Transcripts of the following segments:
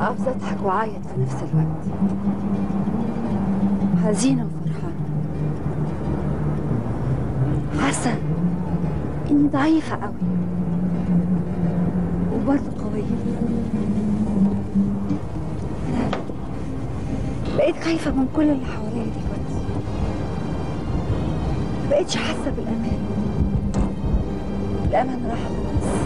عاوزة أضحك وأعيط في نفس الوقت حزينة وفرحانة حاسة إني ضعيفة أوي وبرضه قوية أنا بقيت خايفة من كل اللي حواليا دلوقتي ما بقيتش حاسة بالأمان الأمان راح خلاص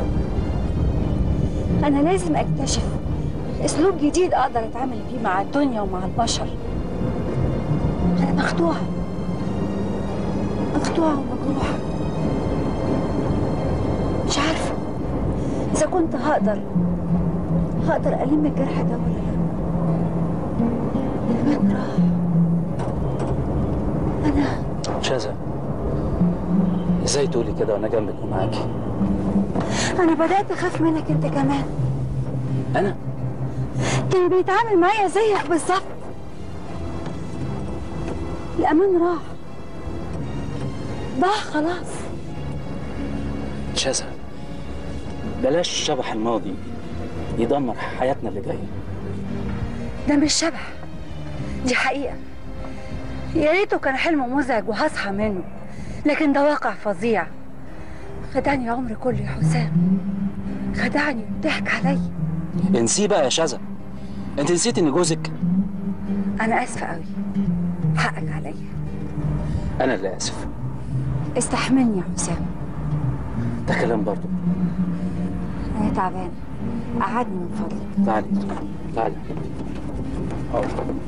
أنا لازم أكتشف أسلوب جديد أقدر أتعامل فيه مع الدنيا ومع البشر أنا مخدوعة مخدوعة ومجروحة مش عارفة إذا كنت هقدر هقدر ألم الجرح ده ولا لا الأمان راح أنا شاذة ازاي تقولي كده وانا جنبك ومعاكي أنا بدأت أخاف منك أنت كمان انا كان بيتعامل معايا زيك بالظبط الأمان راح ضاع خلاص شاذة بلاش شبح الماضي يدمر حياتنا اللي جايه ده مش شبح دي حقيقة يا ريته كان حلم مزعج وهصحى منه لكن ده واقع فظيع خدعني العمر كله يا حسام خدعني وضحك عليا انسيه بقى يا شاذة انت نسيت ان جوزك أنا آسفة قوي حقك عليا انا اللي اسف استحملني يا حسام ده كلام برضه أنا تعبانة قعدني من فضلك تعالي تعالي أهو.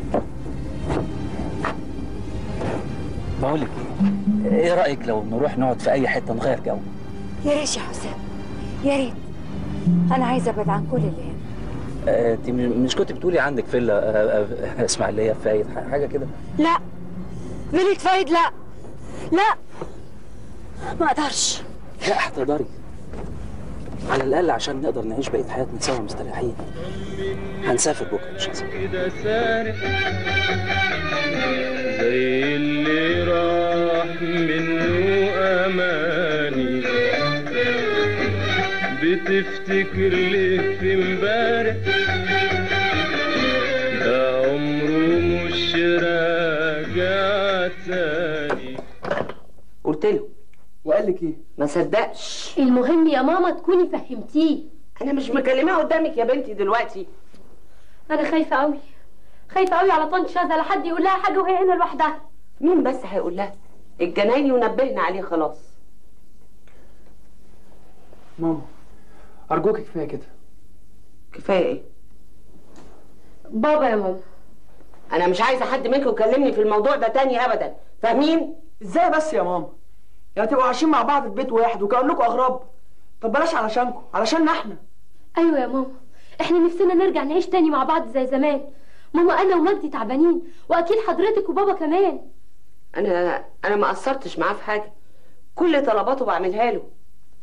بقول لك ايه ايه رايك لو نروح نقعد في اي حته نغير جو يا ريت يا حسام يا ريت أنا عايزة أبعد عن كل اللي هنا آه، انت م- مش كنت بتقولي عندك فيلا آه، آه، اسماعيليه فايد ح- حاجه كده لا فيلة فايد لا لا ما أقدرش لا هتقدري على الاقل عشان نقدر نعيش بقيه حياتنا سوا مستريحين هنسافر بكره مش هنسافر كده سارق زي اللي راح منه اماني بتفتكر ليه في امبارح ده عمره مش راجع تاني قلت له وقال لك ايه ما صدقش المهم يا ماما تكوني فهمتيه انا مش مكلماه قدامك يا بنتي دلوقتي انا خايفه قوي خايفه قوي على طنط شاذة لحد يقول لها حاجه وهي هنا لوحدها مين بس هيقول لها الجنايني ونبهنا عليه خلاص ماما ارجوك كفايه كده كفايه ايه بابا يا ماما انا مش عايزه حد منكم يكلمني في الموضوع ده تاني ابدا فاهمين ازاي بس يا ماما يعني تبقوا عايشين مع بعض في بيت واحد وكانكم اغراب طب بلاش علشانكم علشاننا احنا ايوه يا ماما احنا نفسنا نرجع نعيش تاني مع بعض زي زمان ماما انا ومجدي تعبانين واكيد حضرتك وبابا كمان انا انا ما قصرتش معاه في حاجه كل طلباته بعملها له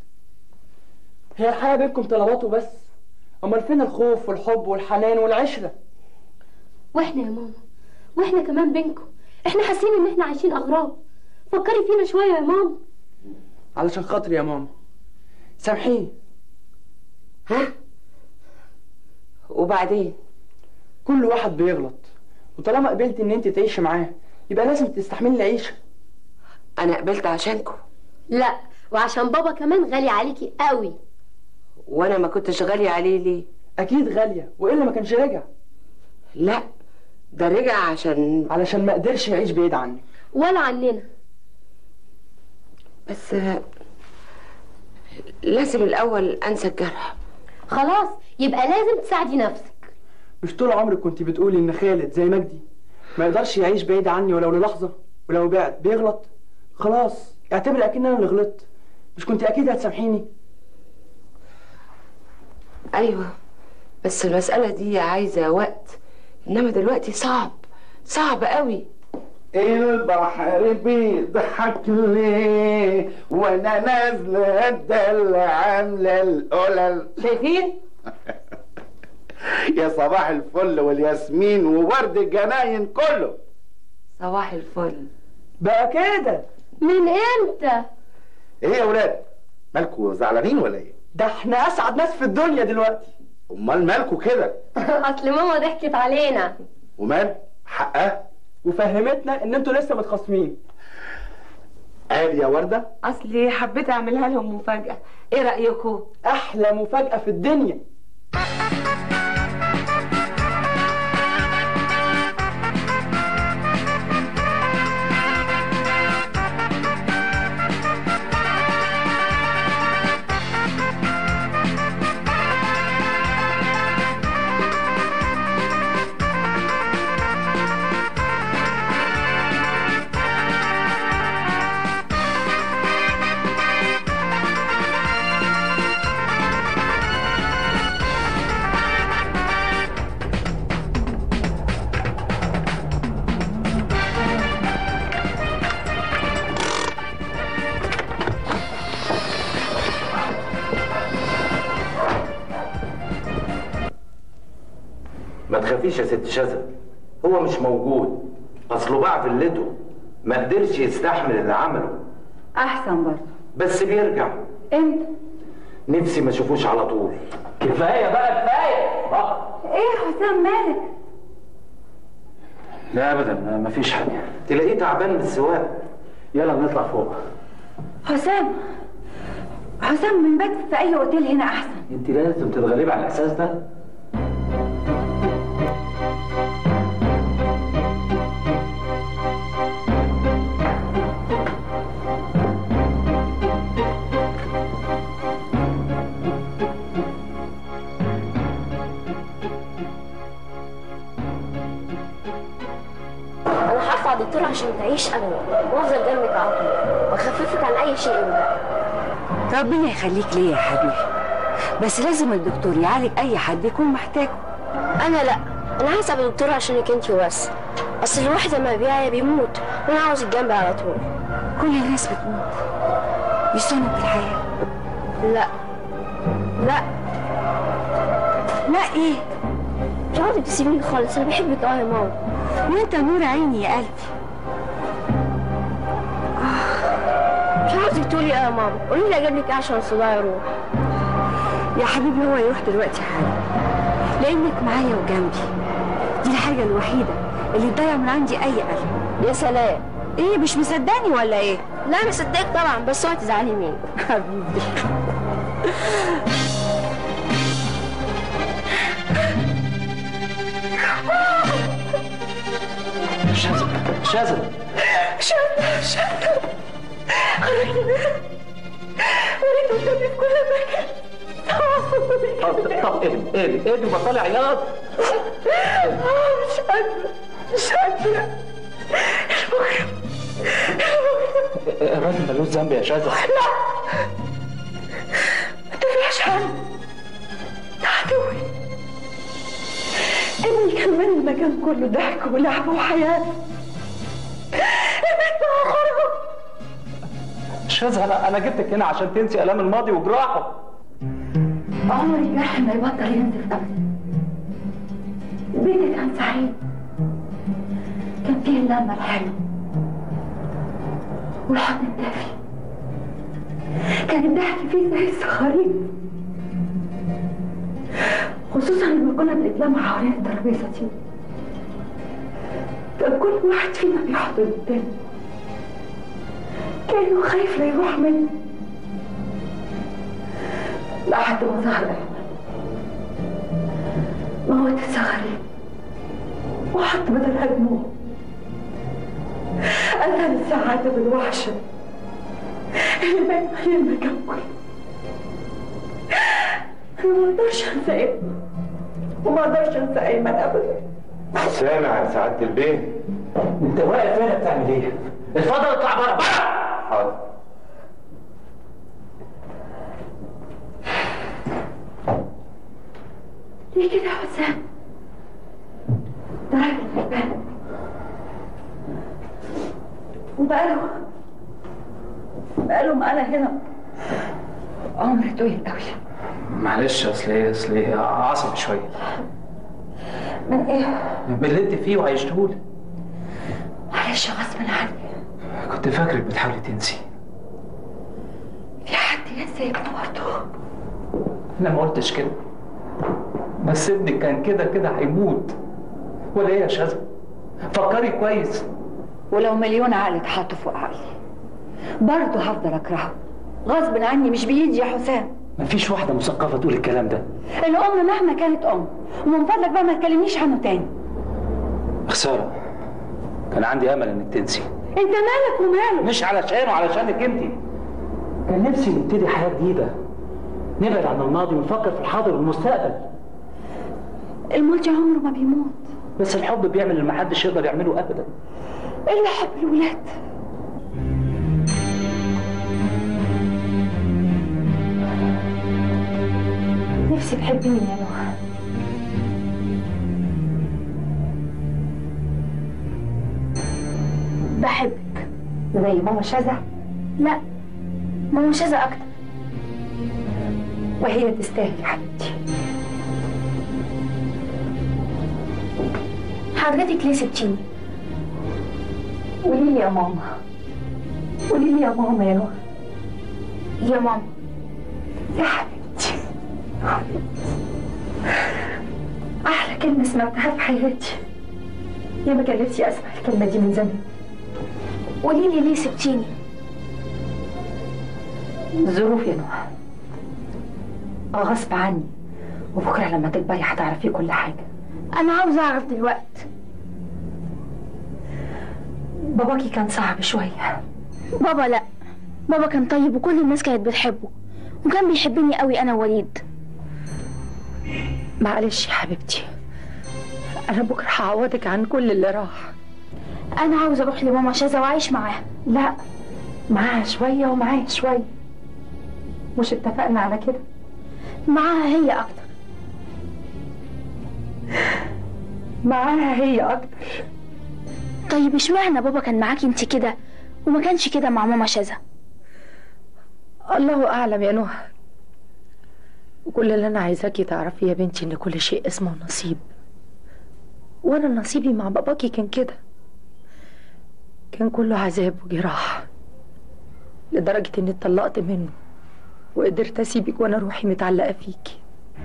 هي الحياه بينكم طلباته بس امال فين الخوف والحب والحنان والعشره واحنا يا ماما واحنا كمان بينكم احنا حاسين ان احنا عايشين اغراب فكري فينا شويه يا ماما علشان خاطري يا ماما سامحيه ها وبعدين كل واحد بيغلط وطالما قبلت ان انت تعيشي معاه يبقى لازم تستحملي العيشه انا قبلت عشانكم لا وعشان بابا كمان غالي عليكي قوي وانا ما كنتش غاليه عليه ليه اكيد غاليه والا ما كانش رجع لا ده رجع عشان علشان ما قدرش يعيش بعيد عنك ولا عننا بس لازم الاول انسى الجرح خلاص يبقى لازم تساعدي نفسك مش طول عمرك كنت بتقولي ان خالد زي مجدي ما يقدرش يعيش بعيد عني ولو للحظه ولو بعد بيغلط خلاص اعتبر اكن انا اللي غلطت مش كنت اكيد هتسامحيني ايوه بس المساله دي عايزه وقت انما دلوقتي صعب صعب قوي البحر بيضحك ليه وانا نازله الدلع عامله القلل شايفين يا صباح الفل والياسمين وورد الجناين كله صباح الفل بقى كده من امتى ايه يا ولاد مالكوا زعلانين ولا ايه ده احنا اسعد ناس في الدنيا دلوقتي امال مالكوا كده اصل ماما ضحكت علينا ومال حقها وفهمتنا ان انتوا لسه متخاصمين قال يا ورده اصلي حبيت اعملها لهم مفاجاه ايه رايكم احلى مفاجاه في الدنيا ما تخافيش يا ست شذا هو مش موجود اصله باع فيلته ما قدرش يستحمل اللي عمله احسن برضه بس بيرجع امتى نفسي ما اشوفوش على طول كفايه بقى كفايه بقى. ايه يا حسام مالك لا ابدا ما- ما فيش حاجه تلاقيه تعبان من السواق يلا نطلع فوق حسام حسام من بات في اي اوتيل هنا احسن انت لازم تتغلبي على الاحساس ده انا هرفع دكتور عشان تعيش ابدا وافضل جنبك على طول واخففك عن اي شيء يوجعك ربنا يخليك ليا يا حبيبي بس لازم الدكتور يعالج اي حد يكون محتاجه انا لا انا هسأل الدكتور عشانك انت وبس اصل الواحد لما بيعيا بيموت وانا عاوزك جنبي على طول كل الناس بتموت دي سنة الحياة لا لا لا ايه مش عاوزك تسيبيني خالص انا بحبك قوي يا ماما وانت نور عيني يا قلبي مش عاوزك تقولي ايه يا ماما قولي لي اجيب لك ايه عشان الصداع يروح يا حبيبي هو يروح دلوقتي حالا لانك معايا وجنبي دي الحاجة الوحيدة اللي تضيع من عندي اي قلب يا سلام ايه مش مصدقني ولا ايه لا انا صدقك طبعا بس اوعي تزعلي مني حبيبي شاذة شاذة طب طب اهدي اهدي اهدي وبطلي عياط الراجل ملوش ذنب يا شاذة تفرحش عني ده عدوي اللي كان من المكان كله ضحك ولعب وحياة البيت بقى خرب شاذة انا انا جبتك هنا عشان تنسي الام الماضي وجراحه عمر الجرح ما يبطل ينزف ابدا بيتي كان سعيد كان فيه اللمه الحلوه والحضن الدافي كان الضحك فيه زي الصخارين خصوصا لما كنا بنتلم حوالين الترابيزه دي كان كل واحد فينا بيحضن التاني كانه خايف لا يروح منه لحد ما ظهر أيمن موت الصغارين وحط بدلها دموع قتل السعادة بالوحشة اللي بقت مالية المكان كله أنا ما أقدرش أنسى ابني وما أقدرش أنسى أيمن أبدا سامع يا سعاده البيه انت واقف هنا بتعمل ايه؟ اتفضل اطلع بره بره حاضر ليه كده يا حسام؟ ده راجل غلبان وبقاله بقاله معانا هنا عمر طويل قوي معلش اصل ايه اصل ايه عصبي شويه من ايه؟ باللي انت فيه وعيشتهولي معلش غصب عني كنت فاكرك بتحاولي تنسي في حد ينسى ابنه برضه انا ما قلتش كده بس ابنك كان كده كده هيموت ولا ايه يا شاذة فكري كويس ولو مليون عقل اتحطوا فوق عقلي برضه هفضل اكرهه غصب عني مش بايدي يا حسام مفيش واحده مثقفه تقول الكلام ده الام مهما كانت ام ومن فضلك بقى ما تكلمنيش عنه تاني خساره كان عندي امل انك تنسي انت مالك وماله مش علشانه علشانك انت كان نفسي نبتدي حياه جديده نبعد عن الماضي ونفكر في الحاضر والمستقبل الملتي عمره ما بيموت بس الحب بيعمل اللي محدش يقدر يعمله ابدا الا حب الولاد نفسي تحبيني يا نوح بحبك زي ماما شذا لا ماما شاذة أكتر وهي تستاهل يا حبيبتي حضرتك ليه سبتيني قولي لي يا ماما قولي لي يا ماما يا نوح يا ماما يا حبيبتي احلى كلمه سمعتها في حياتي يا ما كان نفسي اسمع الكلمه دي من زمان قولي لي ليه سبتيني ظروف يا نوح اه غصب عني وبكره لما تكبري هتعرفي كل حاجه أنا عاوزة أعرف دلوقتي باباكي كان صعب شويه بابا لا بابا كان طيب وكل الناس كانت بتحبه وكان بيحبني قوي أنا ووليد معلش يا حبيبتي انا بكره هعوضك عن كل اللي راح أنا عاوزة أروح لماما شاذة وأعيش معاها لا معاها شويه ومعايا شويه مش اتفقنا على كده معاها هي أكتر معاها هي اكتر طيب اشمعنى بابا كان معاكي انت كده وما كانش كده مع ماما شاذة الله اعلم يا نهى وكل اللي انا عايزاكي تعرفي يا بنتي ان كل شيء اسمه نصيب وانا نصيبي مع باباكي كان كده كان كله عذاب وجراح لدرجة اني اتطلقت منه وقدرت اسيبك وانا روحي متعلقة فيكي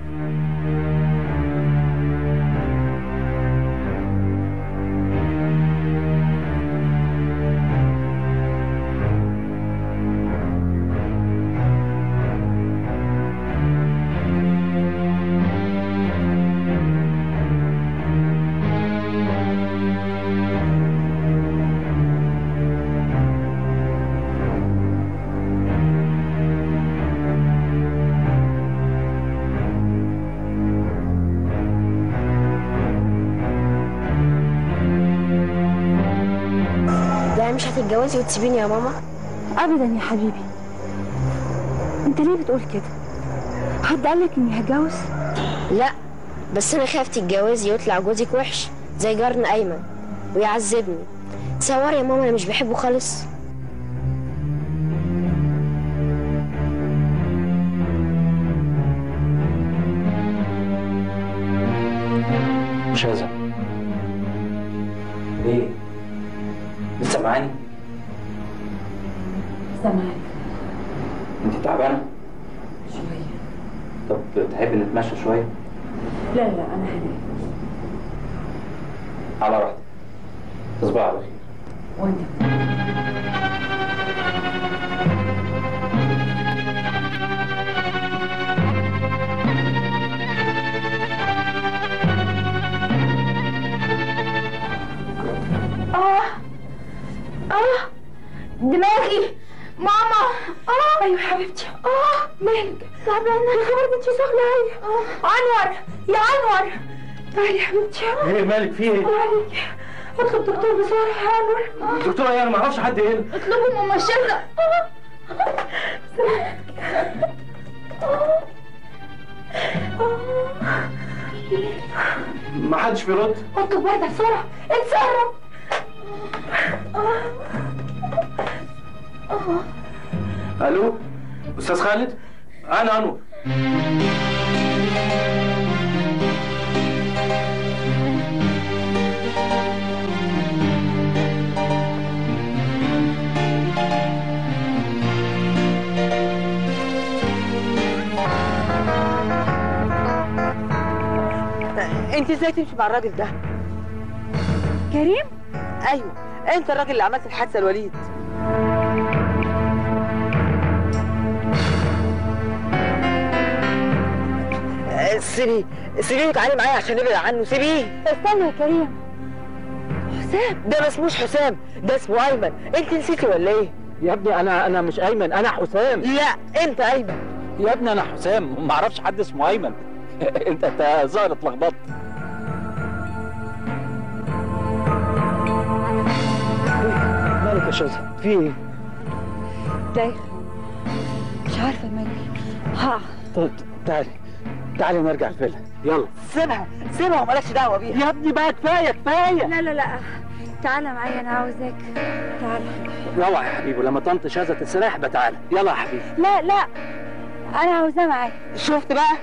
يعني مش هتتجوزي وتسيبيني يا ماما ابدا يا حبيبي انت ليه بتقول كده حد قالك اني هتجوز لا بس انا خايف تتجوزي ويطلع جوزك وحش زي جارنا ايمن ويعذبني تصوري يا ماما انا مش بحبه خالص شاذة ليه؟ لسه معاني؟ سامعك انت تعبانة؟ شويه طب تحبي نتمشى شوية؟ لا لا انا هنام على راحتك تصبح على خير وانت آه آه دماغي ماما آه ايوه حبيبتي آه مالك تعبانة يا خبر بنتي سخنة أوي أنور يا أنور تعالي يا حبيبتي ايه مالك في ايه؟ تعالي اطلب دكتور بسرعه يا انور دكتورة ايه انا ما اعرفش حد هنا اطلبوا ماما شاذة ما حدش بيرد اطلب وردة بسرعة اتصرف الو استاذ خالد انا انور انت ازاي تمشي مع الراجل ده كريم ايوه انت الراجل اللي عملت الحادثه الوليد آه، سيبيه سيبيه تعالي معايا عشان نبعد عنه سيبيه استنى يا كريم حسام ده ما اسموش حسام ده اسمه ايمن انت نسيتي ولا ايه يا ابني انا انا مش ايمن انا حسام لا انت ايمن يا ابني انا حسام ما اعرفش حد اسمه ايمن انت انت ظاهر اتلخبطت مالك يا شاذة في ايه؟ دايخ مش عارفه مالي ها طب تعالي تعالي نرجع الفيلا يلا سيبها سيبها ومالكش دعوه بيها يا ابني بقى كفايه كفايه لا لا لا تعالى معايا انا عاوزاك تعالى روح يا حبيبي لما طنط شاذة تستريح بقى تعالى يلا يا حبيبي لا لا انا عاوزاه معايا شفت بقى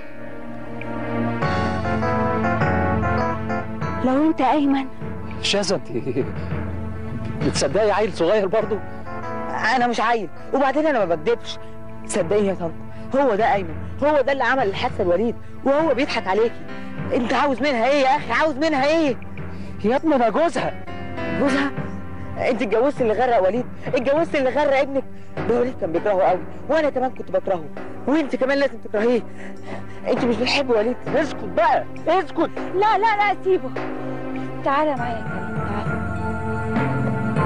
لو انت ايمن شاذة انت بتصدقي عيل صغير برضه انا مش عيل وبعدين انا ما بكدبش صدقيني يا طنط هو ده ايمن هو ده اللي عمل الحادثه الوليد وهو بيضحك عليكي انت عاوز منها ايه يا اخي عاوز منها ايه يا ابني انا جوزها جوزها انت اتجوزت اللي غرق وليد اتجوزت اللي غرق ابنك ده وليد كان بيكرهه قوي وانا كمان كنت بكرهه وانت كمان لازم تكرهيه انت مش بتحبي وليد اسكت بقى اسكت لا لا لا سيبه تعالى معايا يا كريم تعالى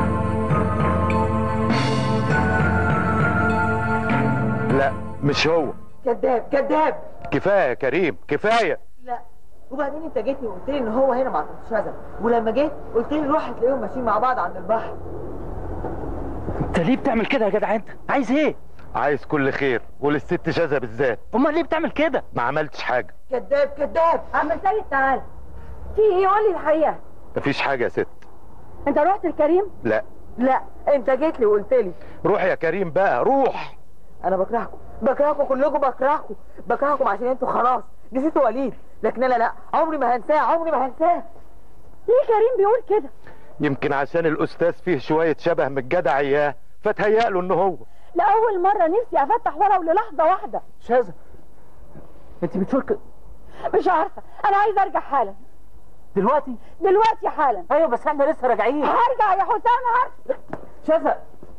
لا مش هو كذاب كذاب كفايه يا كريم كفايه لا وبعدين انت جيتني وقلت لي ان هو هنا مع طنط شذا ولما جيت قلت لي روح هتلاقيهم ماشيين مع بعض عند البحر انت ليه بتعمل كده يا جدع انت عايز ايه عايز كل خير وللست شاذة بالذات امال ليه بتعمل كده ما عملتش حاجه كذاب كذاب عم سيد تعالى في ايه قولي الحقيقه مفيش حاجه يا ست انت رحت لكريم لا لا انت جيت لي وقلت لي روح يا كريم بقى روح انا بكرهكم بكرهكم كلكم بكرهكم بكرهكم عشان انتوا خلاص نسيتوا وليد لكن انا لا عمري ما هنساه عمري ما هنساه ليه كريم بيقول كده يمكن عشان الاستاذ فيه شويه شبه من الجدع اياه فتهيأ له ان هو لاول مره نفسي افتح ولو للحظه واحده شاذة انت بتفكر مش عارفه انا عايزه ارجع حالا دلوقتي دلوقتي حالا ايوه بس احنا لسه راجعين هرجع يا حسام هرجع شاذة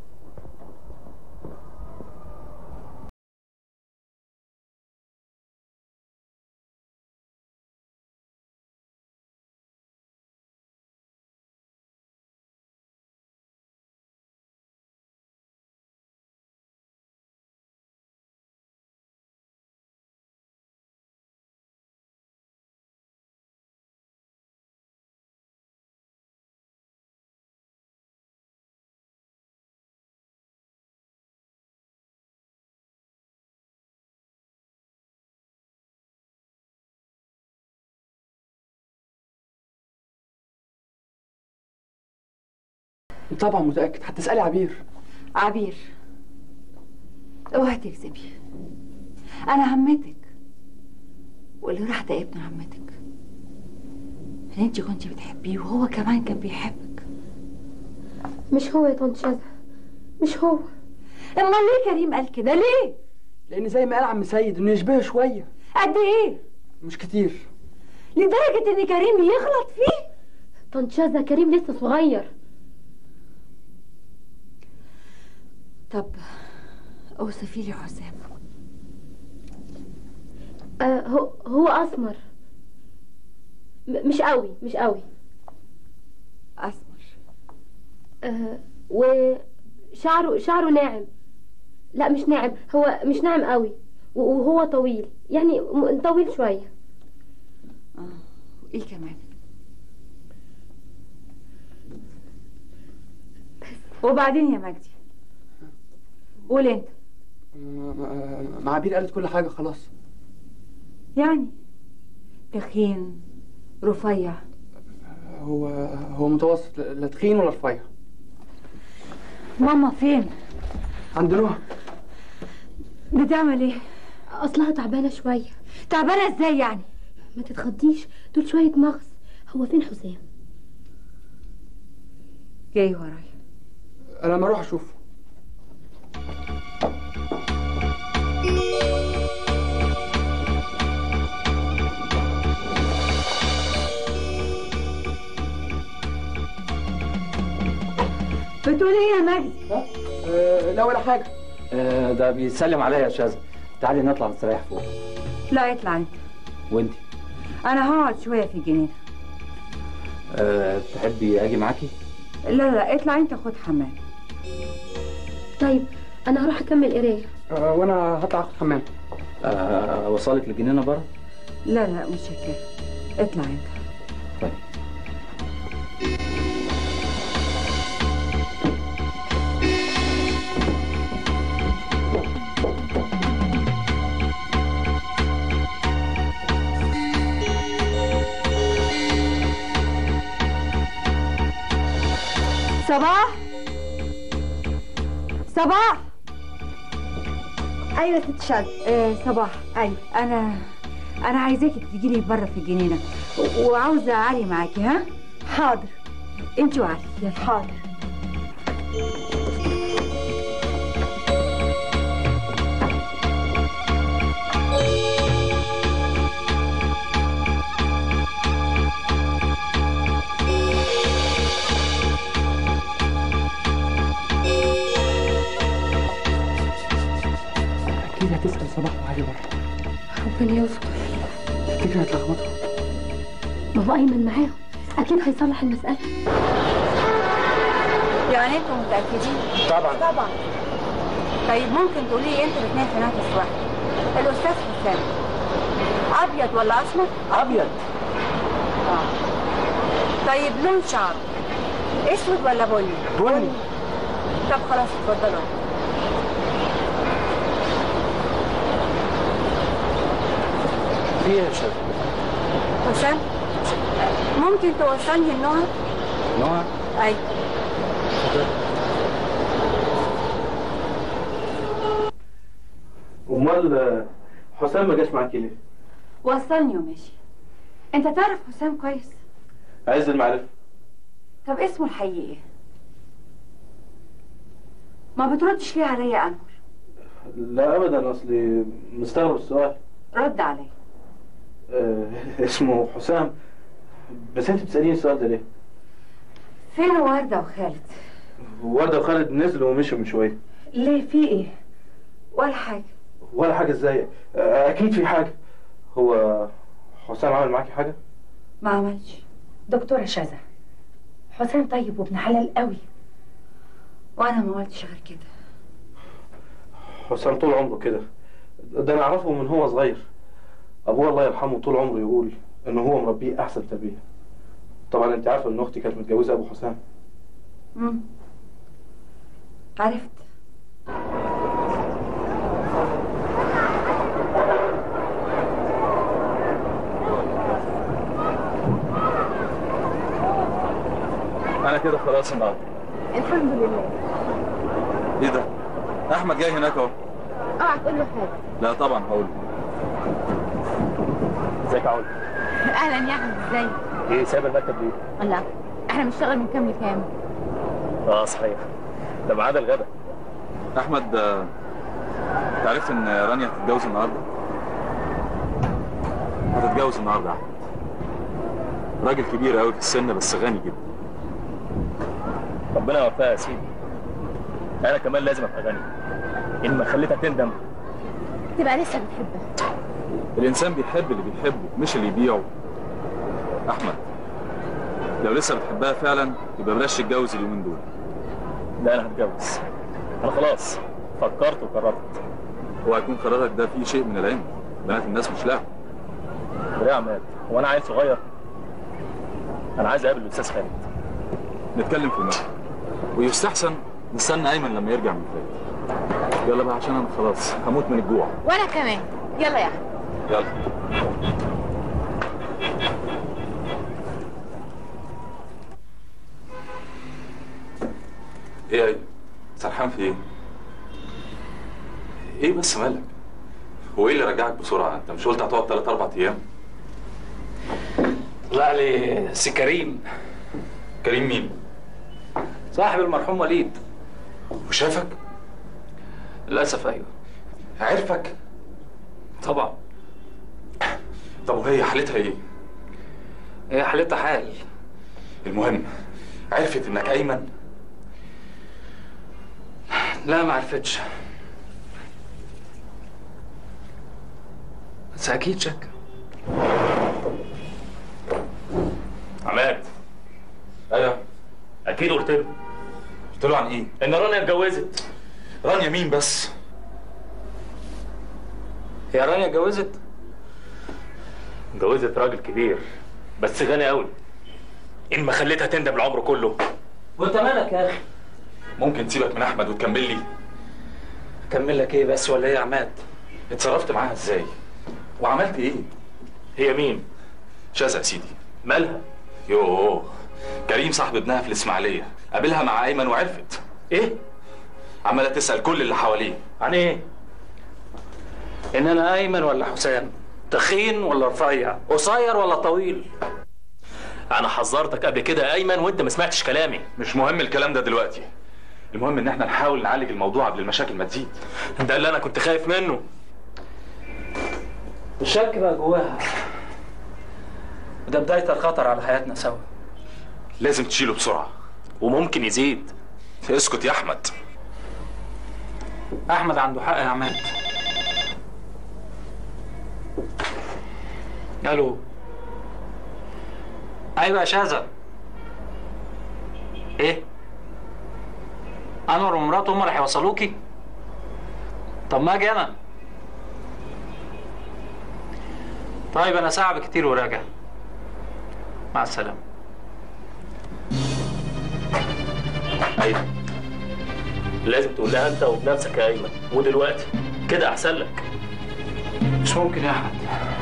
طبعا متاكد هتسالي عبير عبير اوعي تكذبي انا عمتك واللي راح ده ابن عمتك انت كنت بتحبيه وهو كمان كان بيحبك مش هو يا طنط شذا مش هو امال ليه كريم قال كده ليه لان زي ما قال عم سيد انه يشبهه شويه قد ايه مش كتير لدرجه ان كريم يغلط فيه طنط شذا كريم لسه صغير طب اوصفي لي حسام آه هو هو اسمر م- مش قوي مش قوي اسمر آه وشعره شعره ناعم لا مش ناعم هو مش ناعم قوي و- وهو طويل يعني م- طويل شويه وايه كمان وبعدين يا مجدي قول انت مع عبير قالت كل حاجه خلاص يعني تخين رفيع هو هو متوسط لا لا تخين ولا رفيع ماما فين عند نهى بتعمل ايه اصلها تعبانه شويه تعبانه ازاي يعني ما تتخضيش دول شويه مغص هو فين حسام جاي ورايا انا لما اروح اشوفه بتقول ايه يا مجدي أه لا ولا حاجه آه ده بيسلم عليا يا شاذة تعالي نطلع نستريح فوق لا اطلع انت وانت انا هقعد شويه في الجنينه آه تحبي اجي معاكي لا لا اطلع انت خد حمام طيب انا هروح اكمل قرايه أه وانا هطلع اخد حمام آه اوصلك للجنينه بره لا لا مش كده اطلع انت طيب صباح صباح ايوه ست شاد آه صباح ايوه انا انا عايزاكي تيجي لي بره في الجنينه و- وعاوزه علي معاكي ها حاضر انت وعلي يلا حاضر اكيد هتسال صباح وعلي بره ربنا يستر تفتكر هتلخبطوا بابا ايمن معاهم اكيد هيصلح المساله يعني انتوا متاكدين طبعا طبعا طيب ممكن تقولي لي انتوا الاثنين في نفس واحد الاستاذ حسام ابيض ولا اسمر ابيض اه طيب لون شعر اسود ولا بني بني طب خلاص اتفضلوا في ايه يا شاذة حسام ممكن توصلني النهر نوع ايوه امال حسام ما جاش معاكي ليه؟ وصلني وماشي انت تعرف حسام كويس عايز المعرفه طب اسمه الحقيقي ايه ما بتردش ليه عليا انور لا ابدا اصلي مستغرب السؤال رد عليا آه اسمه حسام بس انت بتساليني السؤال ده ليه؟ فين وردة وخالد ورده وخالد نزلوا ومشوا من شويه ليه في ايه ولا حاجة ولا حاجه ازاي؟ آه اكيد في حاجه هو حسام عمل معاكي حاجه؟ ما عملش دكتورة شذا حسام طيب وابن حلال قوي وانا ما قلتش غير كده حسام طول عمره كده ده انا اعرفه من هو صغير ابوه الله يرحمه طول عمره يقول ان هو مربيه احسن تربيه طبعا انت عارفه ان اختي كانت متجوزه ابو حسام امم عرفت انا كده خلاص النهارده الحمد لله ايه ده احمد جاي هناك اهو اوعى تقول له حاجه لا طبعا هقول له. ازيك يا علا اهلا يا احمد ازيك ايه سايب المكتب ليه الله احنا بنشتغل من كام لكام اه صحيح ده ميعاد الغدا احمد آه، انت عرفت ان رانيا هتتجوز النهارده هتتجوز النهارده يا احمد راجل كبير قوي في السن بس غني جدا ربنا يوفقها يا سيدي انا كمان لازم ابقى غني ان ما خليتها تندم تبقى لسه بتحبها الانسان بيحب اللي بيحبه مش اللي يبيعه احمد لو لسه بتحبها فعلا يبقى بلاش تتجوز اليومين دول لا انا هتجوز انا خلاص فكرت وقررت هو هيكون قرارك ده فيه شيء من العلم بنات الناس مش لها ليه يا عماد هو انا عيل صغير انا عايز اقابل الاستاذ خالد نتكلم في المكتب ويستحسن نستنى ايمن لما يرجع من الفجر يلا بقى عشان انا خلاص هموت من الجوع وانا كمان يلا يا احمد يلا ايه يا ايمن سرحان في ايه ايه بس مالك هو ايه اللي رجعك بسرعه انت مش قلت هتقعد 3 4 ايام طلع لي سي كريم كريم مين صاحب المرحوم وليد وشافك للاسف ايوه عرفك طبعا طب وهي حالتها ايه هي حالتها حال المهم عرفت انك ايمن لا ما عرفتش بس اكيد شك عماد ايوه اكيد قلت له قلت له عن ايه؟ ان رانيا اتجوزت رانيا مين بس؟ هي رانيا اتجوزت اتجوزت راجل كبير بس غني قوي ان ما خليتها تندم العمر كله وانت مالك يا اخي ممكن تسيبك من احمد وتكمل لي اكمل لك ايه بس ولا ايه يا عماد اتصرفت معاها ازاي وعملت ايه هي مين شاذة يا سيدي مالها يوه كريم صاحب ابنها في الاسماعيليه قابلها مع ايمن وعرفت ايه عماله تسال كل اللي حواليه عن ايه ان انا ايمن ولا حسام تخين ولا رفيع قصير ولا طويل انا حذرتك قبل كده يا ايمن وانت ما سمعتش كلامي مش مهم الكلام ده دلوقتي المهم ان احنا نحاول نعالج الموضوع قبل المشاكل ما تزيد ده اللي انا كنت خايف منه الشك بقى جواها وده بداية الخطر على حياتنا سوا لازم تشيله بسرعه وممكن يزيد اسكت يا احمد احمد عنده حق يا عماد الو ايوه يا شاذة ايه انور ومراته هم اللي هيوصلوكي طب ما اجي انا طيب انا ساعه بكتير وراجع مع السلامه ايوه لازم تقول لها انت وبنفسك يا ايمن ودلوقتي كده احسن لك مش ممكن يا احمد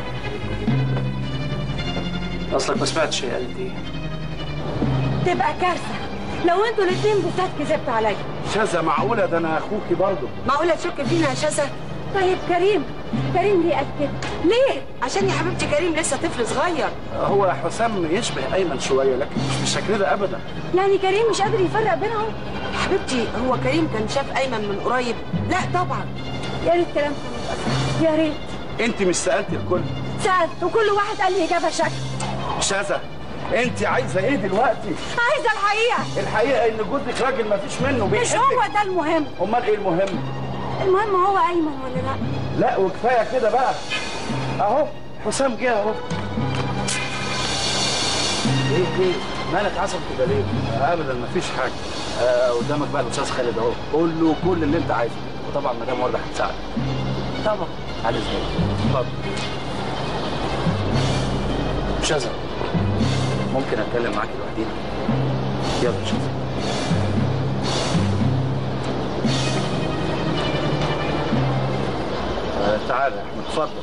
اصلك ما سمعتش هي قالت ايه تبقى كارثه لو انتوا الاتنين بوسات كذبتوا عليا شاذة معقولة ده أنا أخوكي برضه معقوله تشك فينا يا شاذة طيب كريم كريم ليه قال كده ليه عشان يا حبيبتي كريم لسه طفل صغير هو حسام يشبه أيمن شوية لكن مش بالشكل ده أبدا يعني كريم مش قادر يفرق بينهم يا حبيبتي هو كريم كان شاف ايمن من قريب لا طبعا يا ريت كلام يا ريت أنت مش سألتي الكل سألت وكل واحد قال لي اجابه شكل شاذة أنت عايزة إيه دلوقتي؟ عايزه الحقيقه الحقيقة إن جوزك راجل مفيش منه مش بيحبك هو ده المهم أمال إيه المهم؟ المهم هو ايمن ولا لا لا وكفاية كده بقى أهو حسام جه أهو ايه ايه مالك عصب كده ليه أبدا مفيش حاجة آه قدامك بقى الاستاذ خالد اهو قول له كل اللي انت عايزه وطبعا مدام ورده هتساعدك طبعا على ازاي اتفضل شذا ممكن اتكلم معاك لوحدينا يلا شذا آه تعالى يا أحمد اتفضل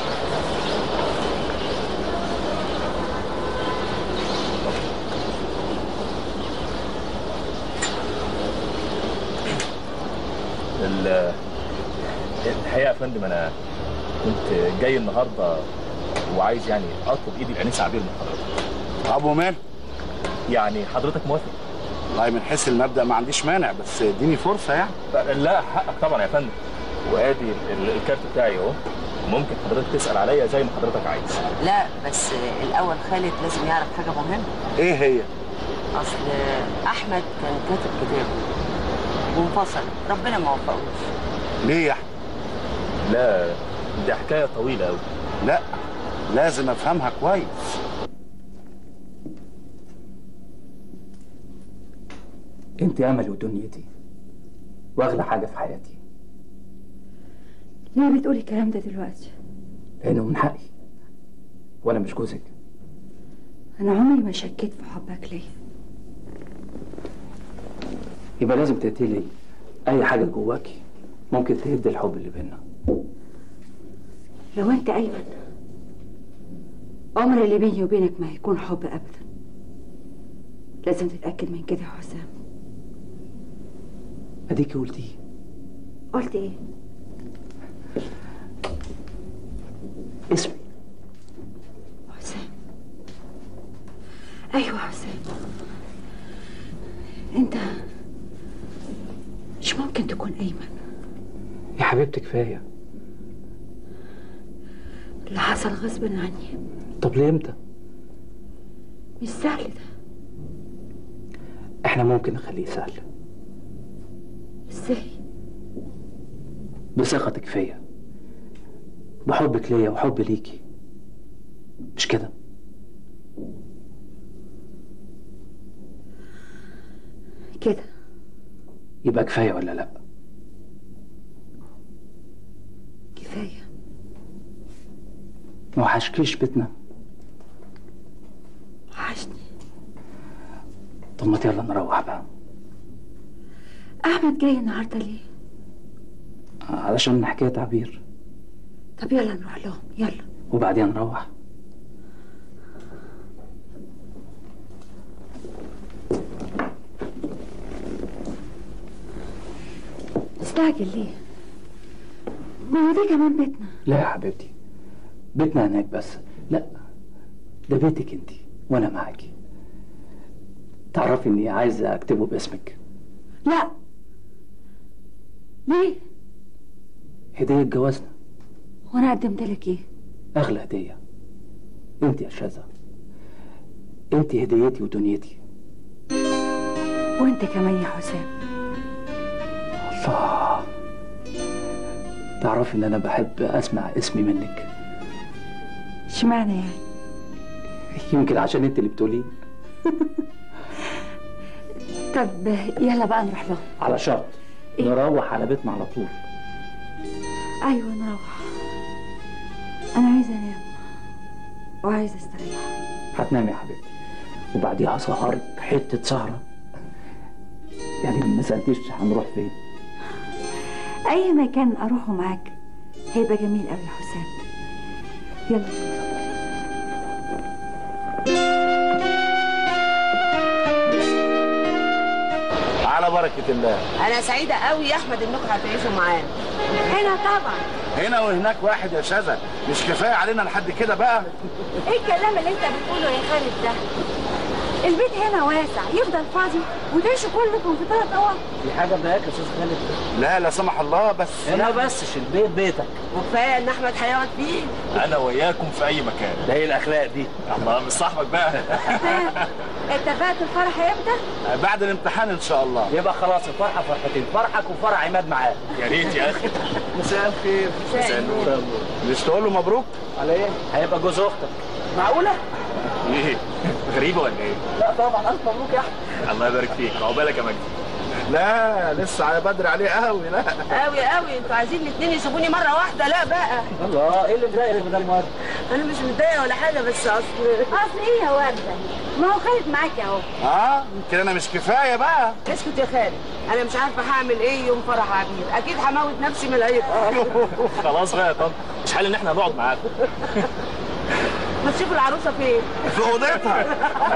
ال- الحقيقه يا فندم انا كنت جاي النهارده وعايز يعني اطلب ايدي الانسه عبير من حضرتك أبو مال يعني حضرتك موافق والله من حيث المبدأ ما عنديش مانع بس اديني فرصة يعني لا حقك طبعا يا فندم وادي ال- الكارت بتاعي اهو ممكن حضرتك تسال عليا زي ما حضرتك عايز لا بس الاول خالد لازم يعرف حاجه مهمه إيه هي؟ اصل احمد كان كاتب كتاب وانفصل ربنا ما وفقوش ليه يا أحمد؟ لا دي حكايه طويله قوي لا لازم أفهمها كويس انت املي ودنيتي واغلى حاجه في حياتي ليه بتقولي الكلام ده دلوقتي لانه من حقي وانا مش جوزك انا عمري ما شكيت في حبك ليا يبقى لازم تقتلي اي حاجه جواكي ممكن تهد الحب اللي بينا لو انت ايمن عمر اللي بيني وبينك ما هيكون حب ابدا لازم تتاكد من كده يا حسام اديكي قلتيه قلت ايه اسمي حسام ايوه حسام انت مش ممكن تكون ايمن يا حبيبتي كفايه اللي حصل غصب عني طب ليه امتى مش سهل ده احنا ممكن نخليه سهل ازاي بثقتك فيا بحبك ليا وحب ليكي مش كده كده يبقى كفايه ولا لا كفايه ما وحشكيش بيتنا وحشني طب ما يلا نروح بقى احمد جاي النهارده ليه علشان حكايه عبير طب يلا نروح لهم يلا وبعدين نروح مستعجل ليه ما هو ده كمان بيتنا لا يا حبيبتي بيتنا هناك بس لا ده بيتك انت وانا معاكي تعرفي اني عايز اكتبه باسمك لا ليه هدية جوازنا وانا قدمت لك ايه اغلى هدية انت يا شاذة انت هديتي ودنيتي وانت كمان يا حسام الله تعرفي ان انا بحب اسمع اسمي منك اشمعنى يعني يمكن عشان انت اللي بتقوليه طب يلا بقى نروح لهم على شرط نروح على بيتنا على طول ايوه نروح انا عايزه انام وعايزه استريح هتنامي يا حبيبتي وبعديها سهرك حتة سهرة يعني ما سألتيش هنروح فين اي مكان اروحه معاك هيبقى جميل قوي يا حسام يلا على بركة الله انا سعيده قوي يا احمد انكم هتعيشوا معانا هنا طبعا هنا وهناك واحد يا شذا مش كفايه علينا لحد كده بقى ايه الكلام اللي انت بتقوله يا خالد ده البيت هنا واسع يفضل فاضي وتعيشوا كلكم في ثلاث اوض دي حاجة مضايقاك يا استاذ خالد لا لا سمح الله بس هنا بس البيت بيتك وكفايه ان احمد هيقعد فيه انا وياكم في اي مكان ده ايه الاخلاق دي الله مش صاحبك بقى اتفقت الفرح امتى؟ بعد الامتحان ان شاء الله يبقى خلاص الفرحة فرحتين فرحك وفرح عماد معاه يا ريت يا اخي مساء الخير مساء النور مش تقول له مبروك على ايه هيبقى جوز اختك معقولة ايه غريبه ولا ايه لا طبعا الف مبروك يا احمد الله يبارك فيك عقبالك يا مجدي لا لسه على بدري عليه قوي لا قوي قوي انتوا عايزين الاثنين يسيبوني مره واحده لا بقى الله ايه اللي مضايقك بدل مرة انا مش متضايقه ولا حاجه بس اصل اصل ايه يا ورده؟ ما هو خالد معاك اهو اه يمكن انا مش كفايه بقى اسكت يا خالد انا مش عارفه هعمل ايه يوم فرح عبير اكيد هموت نفسي من العيط خلاص بقى يا طنط مش حل ان احنا نقعد معاكم ما تشوفوا العروسه فين في اوضتها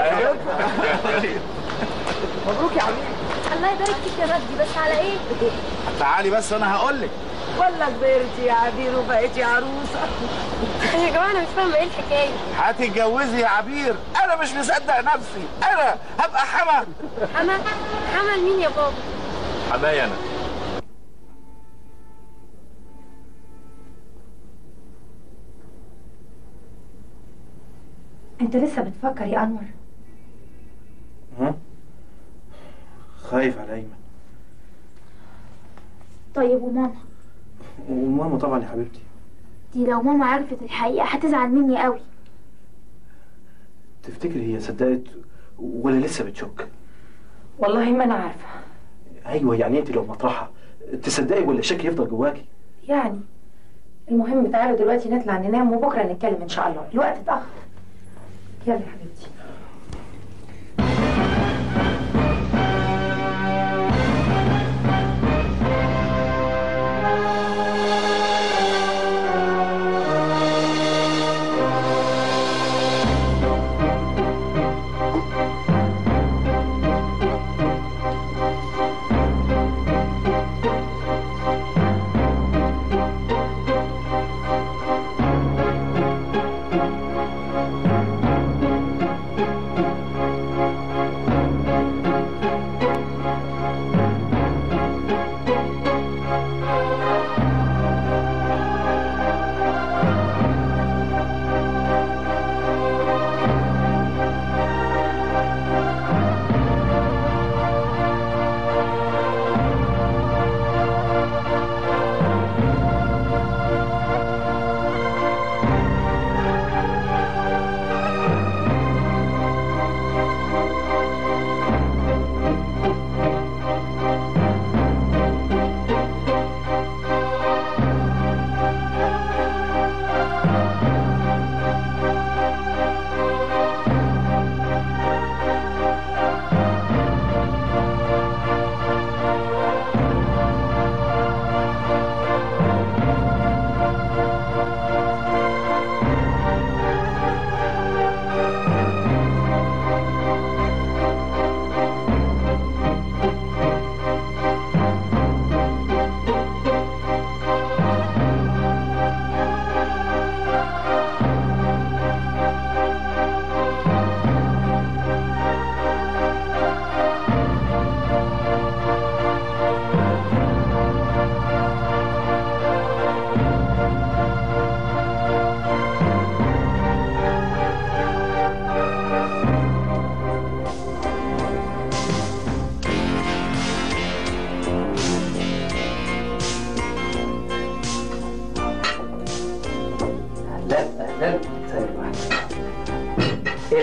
مبروك يا عمير الله يبارك فيك يا مجدي بس على ايه؟ تعالي بس انا هقول لك ولا كبرتي يا عبير وبقيتي عروسه يا جماعه انا مش فاهمه ايه الحكايه هتتجوزي يا عبير انا مش مصدق نفسي انا هبقى حما حما حما مين يا بابا؟ حماية انا انت لسه بتفكر يا انور ها خايف على ايمن طيب وماما وماما طبعا يا حبيبتي دي لو ماما عرفت الحقيقه هتزعل مني قوي تفتكري هي صدقت ولا لسه بتشك والله ما انا عارفه ايوه يعني انت لو مطرحها تصدقي ولا الشك يفضل جواكي يعني المهم تعالوا دلوقتي نطلع ننام وبكره نتكلم ان شاء الله الوقت اتاخر يلا يا حبيبتي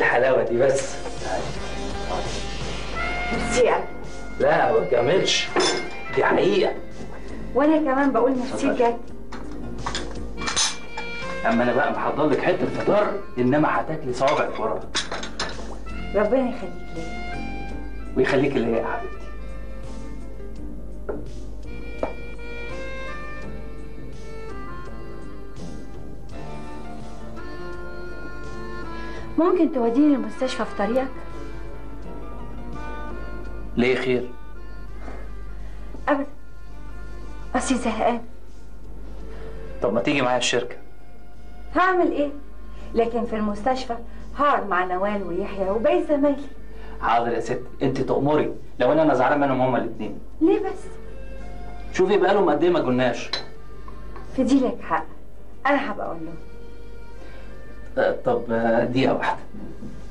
الحلاوه دي بس ميرسي قوي لا ما تكملش دي حقيقه وانا كمان بقول ميرسي بجد اما انا بقى محضر لك حته فطار انما هتاكلي صوابعك ورا ربنا يخليك ليا ويخليك اللي هي يا حبيبتي ممكن توديني المستشفى في طريقك ليه خير ابدا اصلي زهقان طب ما تيجي معايا الشركه هعمل ايه لكن في المستشفى هقعد مع نوال ويحيى وباقي زمايلي حاضر يا ستي انت تأمري لو ان انا زعلان منهم هما الاثنين ليه بس شوفي بقالهم قد ايه ما قلناش في دي لك حق انا هبقى اقول لهم آه، طب آه، دقيقه واحده